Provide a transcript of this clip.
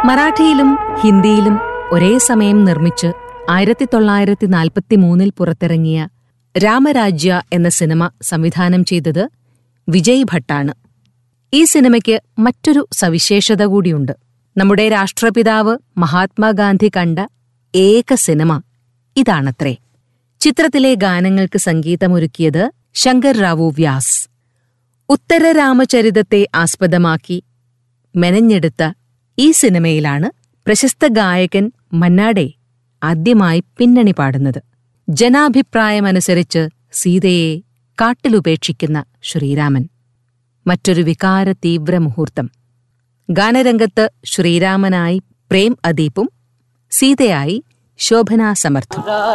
മറാഠിയിലും ഹിന്ദിയിലും ഒരേ സമയം നിർമ്മിച്ച് ആയിരത്തി തൊള്ളായിരത്തി നാൽപ്പത്തി മൂന്നിൽ പുറത്തിറങ്ങിയ രാമരാജ്യ എന്ന സിനിമ സംവിധാനം ചെയ്തത് വിജയ് ഭട്ടാണ് ഈ സിനിമയ്ക്ക് മറ്റൊരു സവിശേഷത കൂടിയുണ്ട് നമ്മുടെ രാഷ്ട്രപിതാവ് മഹാത്മാഗാന്ധി കണ്ട ഏക സിനിമ ഇതാണത്രേ ചിത്രത്തിലെ ഗാനങ്ങൾക്ക് സംഗീതമൊരുക്കിയത് ശങ്കർ റാവു വ്യാസ് ഉത്തര രാമചരിതത്തെ ആസ്പദമാക്കി മെനഞ്ഞെടുത്ത ഈ സിനിമയിലാണ് പ്രശസ്ത ഗായകൻ മന്നാടെ ആദ്യമായി പിന്നണി പാടുന്നത് ജനാഭിപ്രായമനുസരിച്ച് സീതയെ കാട്ടിലുപേക്ഷിക്കുന്ന ശ്രീരാമൻ മറ്റൊരു വികാര തീവ്ര മുഹൂർത്തം ഗാനരംഗത്ത് ശ്രീരാമനായി പ്രേം അദീപും സീതയായി ശോഭനാ സമർത്ഥും